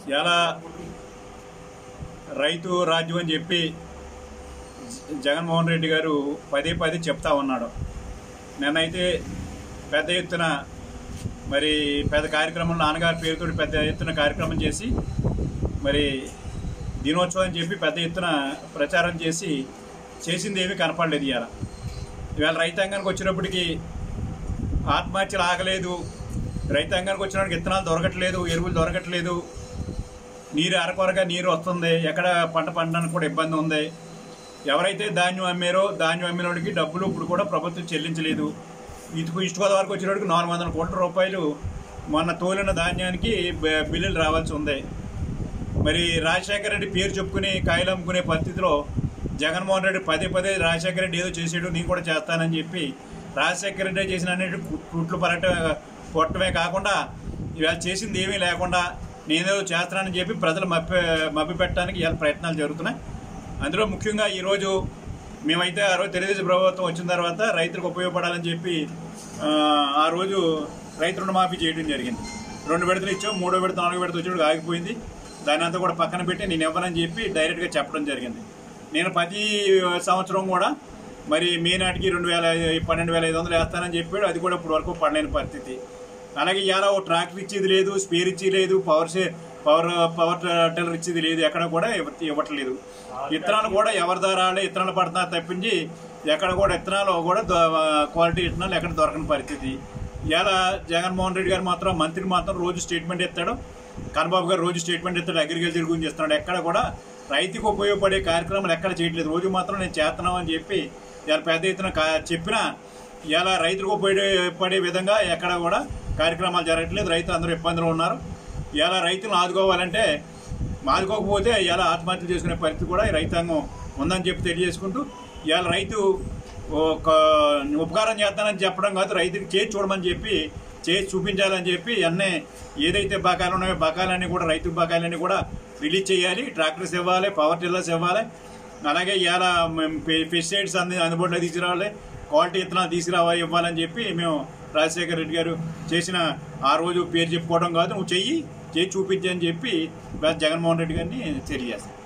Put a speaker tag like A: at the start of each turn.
A: ఎలా రైతు రాజ్యం అని చెప్పి జగన్మోహన్ రెడ్డి గారు పదే పదే చెప్తా ఉన్నాడు నేనైతే పెద్ద ఎత్తున మరి పెద్ద కార్యక్రమం నాన్నగారి పేరుతో పెద్ద ఎత్తున కార్యక్రమం చేసి మరి దినోత్సవం అని చెప్పి పెద్ద ఎత్తున ప్రచారం చేసి చేసింది ఏమీ కనపడలేదు ఇవాళ ఇవాళ రైతాంగానికి వచ్చినప్పటికీ ఆత్మహత్యలు ఆగలేదు రైతాంగానికి వచ్చినప్పటికి విత్తనాలు దొరకట్లేదు ఎరువులు దొరకట్లేదు నీరు అరకొరగా నీరు వస్తుంది ఎక్కడ పంట పండడానికి కూడా ఇబ్బంది ఉంది ఎవరైతే ధాన్యం అమ్మారో ధాన్యం అమ్మినోడికి డబ్బులు ఇప్పుడు కూడా ప్రభుత్వం చెల్లించలేదు ఇటుకు ఇష్ట వరకు వచ్చినోడికి నాలుగు వందల కోట్ల రూపాయలు మొన్న తోలిన ధాన్యానికి బ- బిల్లులు రావాల్సి ఉంది మరి రాజశేఖర రెడ్డి పేరు చెప్పుకుని కాయలు అమ్ముకునే పరిస్థితిలో జగన్మోహన్ రెడ్డి పదే పదే రాజశేఖర రెడ్డి ఏదో చేసాడు నేను కూడా చేస్తానని చెప్పి రాజశేఖర రెడ్డి చేసిన అనేది కుట్లు పరట కొట్టమే కాకుండా ఇవాళ చేసింది ఏమీ లేకుండా నేనేదో చేస్తానని చెప్పి ప్రజలు మప్పి మభ్య పెట్టడానికి ఇవాళ ప్రయత్నాలు జరుగుతున్నాయి అందులో ముఖ్యంగా ఈరోజు మేమైతే ఆ రోజు తెలుగుదేశం ప్రభుత్వం వచ్చిన తర్వాత రైతులకు ఉపయోగపడాలని చెప్పి ఆ, ఆ రోజు రైతు రుణమాఫీ చేయడం జరిగింది రెండు విడతలు ఇచ్చాం మూడో విడత నాలుగో విడత వచ్చేప్పుడు ఆగిపోయింది దాని అంతా కూడా పక్కన పెట్టి నేను ఇవ్వనని చెప్పి డైరెక్ట్గా చెప్పడం జరిగింది నేను ప్రతి సంవత్సరం కూడా మరి మే నాటికి రెండు వేల పన్నెండు వేల ఐదు వందలు వేస్తానని చెప్పాడు అది కూడా ఇప్పుడు వరకు పడలేని పరిస్థితి అలాగే ఇవాళ ఓ ట్రాక్టర్ ఇచ్చేది లేదు స్పేర్ ఇచ్చేది లేదు పవర్ సే పవర్ పవర్ టిల్లర్ ఇచ్చేది లేదు ఎక్కడ కూడా ఇవ్వ- ఇవ్వట్లేదు విత్తనాలు కూడా ఎవరి ద్వారా విత్తనాలు పడుతున్నారు తప్పించి ఎక్కడ కూడా విత్తనాలు కూడా దొ- క్వాలిటీ విత్తనాలు ఎక్కడ దొరకని పరిస్థితి ఇలా జగన్మోహన్ రెడ్డి గారు మాత్రం మంత్రి మాత్రం రోజు స్టేట్మెంట్ ఇస్తాడు కన్నబాబు గారు రోజు స్టేట్మెంట్ ఇస్తాడు అగ్రికల్చర్ గురించి ఇస్తున్నాడు ఎక్కడ కూడా రైతుకు ఉపయోగపడే కార్యక్రమాలు ఎక్కడ చేయట్లేదు రోజు మాత్రం నేను చేస్తున్నాం అని చెప్పి ఇలా పెద్ద ఎత్తున కా- చెప్పినా ఇలా రైతులకు ఉపయోగపడే విధంగా ఎక్కడ కూడా కార్యక్రమాలు జరగట్లేదు రైతులు అందరూ ఇబ్బందులు ఉన్నారు ఇలా రైతులను ఆదుకోవాలంటే ఆదుకోకపోతే ఇలా ఆత్మహత్యలు చేసుకునే పరిస్థితి కూడా ఈ రైతాంగం ఉందని చెప్పి తెలియజేసుకుంటూ ఇవాళ రైతు ఒక ఉపకారం చేస్తానని చెప్పడం కాదు రైతుకి చేసి చూడమని చెప్పి చేసి చూపించాలని చెప్పి అన్నీ ఏదైతే బకాయిలు ఉన్నాయో బకాయిలన్నీ కూడా రైతు బకాయిలన్నీ కూడా రిలీజ్ చేయాలి ట్రాక్టర్స్ ఇవ్వాలి పవర్ టిల్లర్స్ ఇవ్వాలి అలాగే ఇవాళ పెస్టిసైడ్స్ అంది అందుబాటులో తీసుకురావాలి క్వాలిటీ విత్తనాలు తీసుకురావాలి ఇవ్వాలని చెప్పి మేము రాజశేఖర రెడ్డి గారు చేసిన ఆ రోజు పేరు చెప్పుకోవడం కాదు నువ్వు చెయ్యి చేసి చూపించని చెప్పి జగన్మోహన్ రెడ్డి గారిని తెలియజేస్తాం